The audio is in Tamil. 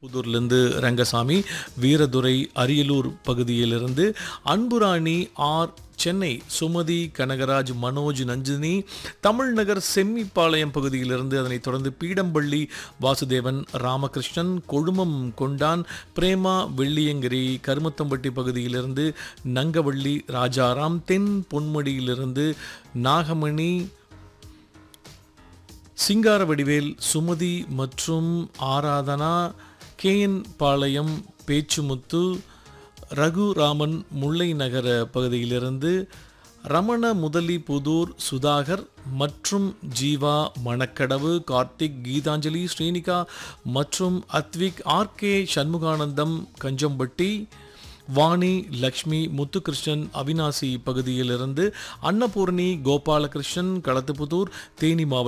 புதூர்லேருந்து ரங்கசாமி வீரதுரை அரியலூர் பகுதியிலிருந்து அன்புராணி ஆர் சென்னை சுமதி கனகராஜ் மனோஜ் நந்தினி தமிழ்நகர் செம்மிப்பாளையம் பகுதியிலிருந்து அதனைத் தொடர்ந்து பீடம்பள்ளி வாசுதேவன் ராமகிருஷ்ணன் கொழுமம் கொண்டான் பிரேமா வெள்ளியங்கிரி கருமத்தம்பட்டி பகுதியிலிருந்து நங்கவள்ளி ராஜாராம் தென் பொன்மடியிலிருந்து நாகமணி சிங்கார வடிவேல் சுமதி மற்றும் ஆராதனா கேஎன் பாளையம் பேச்சுமுத்து ரகுராமன் முல்லை நகர பகுதியிலிருந்து ரமண முதலி புதூர் சுதாகர் மற்றும் ஜீவா மணக்கடவு கார்த்திக் கீதாஞ்சலி ஸ்ரீனிகா மற்றும் அத்விக் ஆர்கே சண்முகானந்தம் கஞ்சம்பட்டி வாணி லக்ஷ்மி முத்துகிருஷ்ணன் அவினாசி பகுதியிலிருந்து அன்னபூர்ணி கோபாலகிருஷ்ணன் களத்துப்புதூர் தேனி மாவட்டம்